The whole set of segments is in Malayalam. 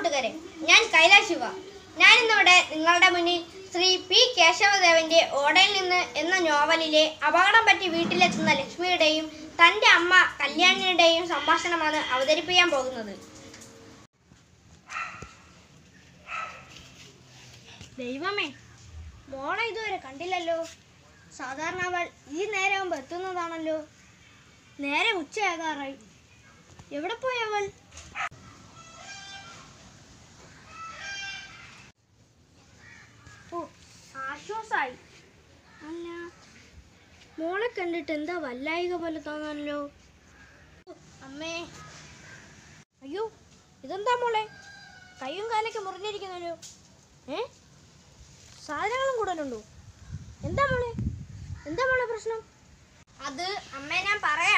കൂട്ടുകാരെ ഞാൻ കൈലാഷ് ശിവ ഞാനിന്നിവിടെ നിങ്ങളുടെ മുന്നിൽ ശ്രീ പി കേശവദേവന്റെ ഓടയിൽ നിന്ന് എന്ന നോവലിലെ അപകടം പറ്റി വീട്ടിലെത്തുന്ന ലക്ഷ്മിയുടെയും തന്റെ അമ്മ കല്യാണിയുടെയും സംഭാഷണമാണ് അവതരിപ്പിക്കാൻ പോകുന്നത് ദൈവമേ മോളെ ഇതുവരെ കണ്ടില്ലല്ലോ സാധാരണ അവൾ ഈ നേരമാകുമ്പോൾ എത്തുന്നതാണല്ലോ നേരെ ഉച്ചയാകാറായി എവിടെ പോയി അവൾ ഓ ആശ്വാസായി അല്ല മോളെ കണ്ടിട്ട് എന്താ വല്ലായിക പോലെ തോന്നാനല്ലോ ഓ, അമ്മേ അയ്യോ ഇതെന്താ മോളെ കയ്യും കാലൊക്കെ മുറിഞ്ഞിരിക്കുന്നല്ലോ ഏ സാധനങ്ങളും കൂടുതലുണ്ടോ എന്താ മോളെ എന്താ മോളെ പ്രശ്നം അത് അമ്മേ ഞാൻ പറയാം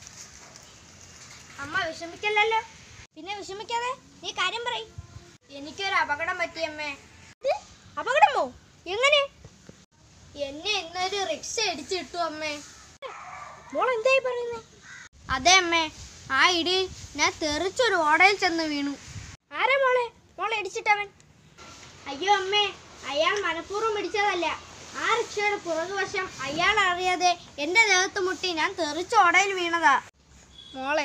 അമ്മ വിഷമിക്കല്ലല്ലോ പിന്നെ വിഷമിക്കാതെ നീ കാര്യം പറയ് എനിക്കൊരു അപകടം പറ്റി അമ്മേ ഇത് അപകടമോ എങ്ങനെ എന്നെ ഇന്നൊരു റിക്ഷ ഇടിച്ചിട്ടു അമ്മേ മോൾ എന്തായി പറയുന്നേ അതെ അമ്മേ ആ ഇടി ഞാൻ തെറിച്ചൊരു ഓടയിൽ ചെന്ന് വീണു ആരാ മോളെ മോളെ ഇടിച്ചിട്ടവൻ അയ്യോ അമ്മേ അയാൾ മനഃപൂർവ്വം ഇടിച്ചതല്ല ആ റിക്ഷയുടെ പുറകുവശം അയാൾ അറിയാതെ എന്റെ ദേഹത്ത് മുട്ടി ഞാൻ തെറിച്ച ഓടയിൽ വീണതാ മോളെ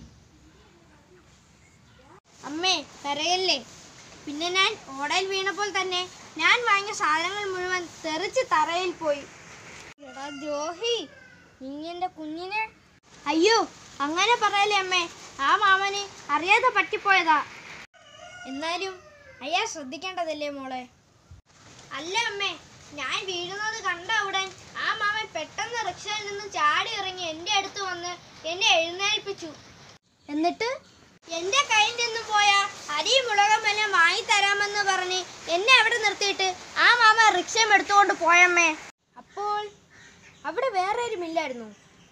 അമ്മേ കരയല്ലേ പിന്നെ ഞാൻ ഓടയിൽ വീണപ്പോൾ തന്നെ ഞാൻ വാങ്ങിയ സാധനങ്ങൾ മുഴുവൻ തെറിച്ച് തറയിൽ പോയി എടാ ദ്രോഹി നീ എന്റെ കുഞ്ഞിനെ അയ്യോ അങ്ങനെ പറയല്ലേ അമ്മേ ആ മാമന് അറിയാതെ പറ്റിപ്പോയതാ എന്നാലും അയാൾ ശ്രദ്ധിക്കേണ്ടതല്ലേ മോളെ അല്ല അമ്മേ ഞാൻ വീഴുന്നത് കണ്ട ഉടൻ ആ മാമൻ പെട്ടെന്ന് റിക്ഷയിൽ നിന്ന് ചാടി ഇറങ്ങി എൻ്റെ അടുത്ത് വന്ന് എന്നെ എഴുന്നേൽപ്പിച്ചു എന്നിട്ട് എൻ്റെ കയ്യിൽ നിന്ന് പോയ അരിയും മുളകും എല്ലാം വാങ്ങി തരാമെന്ന് പറഞ്ഞ് എന്നെ അവിടെ നിർത്തിയിട്ട് ആ മാമ റിക്ഷയും എടുത്തുകൊണ്ട് പോയമ്മേ അപ്പോൾ അവിടെ വേറെ ആരുമില്ലായിരുന്നു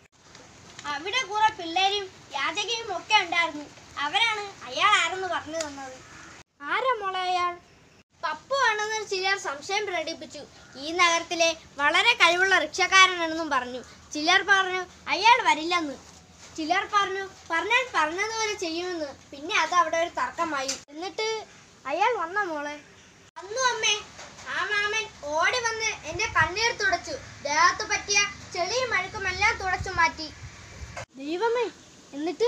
അവിടെ കുറെ പിള്ളേരും യാചകയും ഒക്കെ ഉണ്ടായിരുന്നു അവരാണ് അയാൾ ആരെന്ന് പറഞ്ഞു തന്നത് ആരാ മോളെ അയാൾ പപ്പു ആണെന്ന് ചിലർ സംശയം പ്രകടിപ്പിച്ചു ഈ നഗരത്തിലെ വളരെ കഴിവുള്ള റിക്ഷക്കാരനാണെന്നും പറഞ്ഞു ചിലർ പറഞ്ഞു അയാൾ വരില്ലെന്ന് ചിലർ പറഞ്ഞു പറഞ്ഞാൽ പറഞ്ഞതുപോലെ ചെയ്യുമെന്ന് പിന്നെ അത് അവിടെ ഒരു തർക്കമായി എന്നിട്ട് അയാൾ വന്ന മോളെ അന്നു അമ്മേ ആ മാമൻ ഓടി വന്ന് എന്റെ കണ്ണീർ തുടച്ചു ദേഹത്ത് പറ്റിയ ചെളിയും അഴുക്കുമെല്ലാം തുടച്ചു മാറ്റി ദൈവമേ എന്നിട്ട്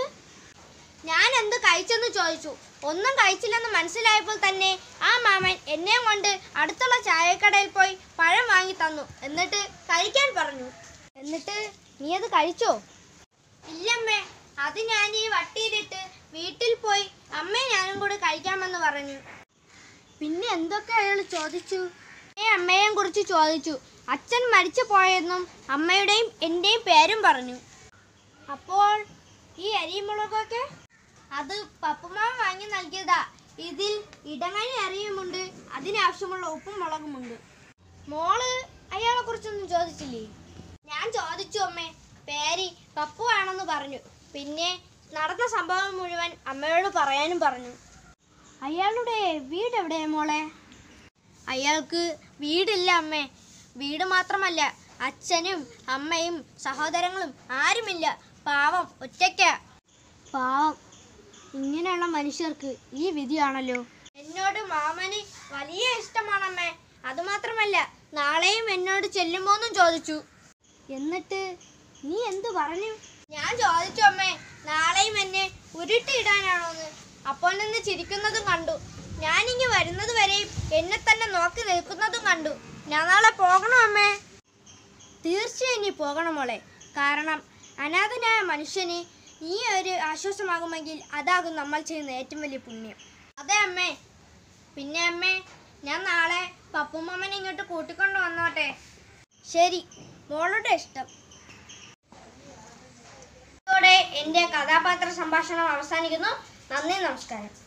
ഞാൻ എന്ത് കഴിച്ചെന്ന് ചോദിച്ചു ഒന്നും കഴിച്ചില്ലെന്ന് മനസ്സിലായപ്പോൾ തന്നെ ആ മാമൻ എന്നെയും കൊണ്ട് അടുത്തുള്ള ചായക്കടയിൽ പോയി പഴം വാങ്ങി തന്നു എന്നിട്ട് കഴിക്കാൻ പറഞ്ഞു എന്നിട്ട് നീ അത് കഴിച്ചോ ഇല്ലമ്മേ അത് ഞാൻ ഈ വട്ടിയിലിട്ട് വീട്ടിൽ പോയി അമ്മയും ഞാനും കൂടി കഴിക്കാമെന്ന് പറഞ്ഞു പിന്നെ എന്തൊക്കെ അയാൾ ചോദിച്ചു ഏ അമ്മയെയും കുറിച്ച് ചോദിച്ചു അച്ഛൻ മരിച്ചു പോയെന്നും അമ്മയുടെയും എൻ്റെയും പേരും പറഞ്ഞു അപ്പോൾ ഈ അരിമുളകൊക്കെ അത് പപ്പുമാമ വാങ്ങി നൽകിയതാ ഇതിൽ ഇടങ്ങഴി അരിയുമുണ്ട് അതിനാവശ്യമുള്ള ഉപ്പും മുളകുമുണ്ട് മോള് അയാളെ കുറിച്ചൊന്നും ചോദിച്ചില്ലേ ഞാൻ ചോദിച്ചു അമ്മേ പേര് പപ്പു ആണെന്ന് പറഞ്ഞു പിന്നെ നടന്ന സംഭവം മുഴുവൻ അമ്മയോട് പറയാനും പറഞ്ഞു അയാളുടെ വീട് എവിടെയാ മോളെ അയാൾക്ക് വീടില്ല അമ്മേ വീട് മാത്രമല്ല അച്ഛനും അമ്മയും സഹോദരങ്ങളും ആരുമില്ല പാവം ഒറ്റയ്ക്ക പാവം ഇങ്ങനെയുള്ള മനുഷ്യർക്ക് ഈ വിധിയാണല്ലോ എന്നോട് മാമന് വലിയ ഇഷ്ടമാണമ്മേ അതുമാത്രമല്ല നാളെയും എന്നോട് ചെല്ലുമോന്നും ചോദിച്ചു എന്നിട്ട് നീ എന്ത് പറഞ്ഞു ഞാൻ ചോദിച്ചു അമ്മേ നാളെയും എന്നെ ഉരുട്ടിയിടാനാണോന്ന് അപ്പോൾ നിന്ന് ചിരിക്കുന്നതും കണ്ടു ഞാനിങ്ങി വരുന്നത് വരെയും എന്നെ തന്നെ നോക്കി നിൽക്കുന്നതും കണ്ടു ഞാൻ നാളെ പോകണോ അമ്മേ തീർച്ചയായും നീ പോകണം മോളെ കാരണം അനാഥനായ മനുഷ്യന് ഈ ഒരു ആശ്വാസമാകുമെങ്കിൽ അതാകും നമ്മൾ ചെയ്യുന്ന ഏറ്റവും വലിയ പുണ്യം അതെ അമ്മേ പിന്നെ അമ്മേ ഞാൻ നാളെ പപ്പുമ്മനെ ഇങ്ങോട്ട് കൂട്ടിക്കൊണ്ട് വന്നോട്ടെ ശരി മോളുടെ ഇഷ്ടം ഇതോടെ എൻ്റെ കഥാപാത്ര സംഭാഷണം അവസാനിക്കുന്നു നന്ദി നമസ്കാരം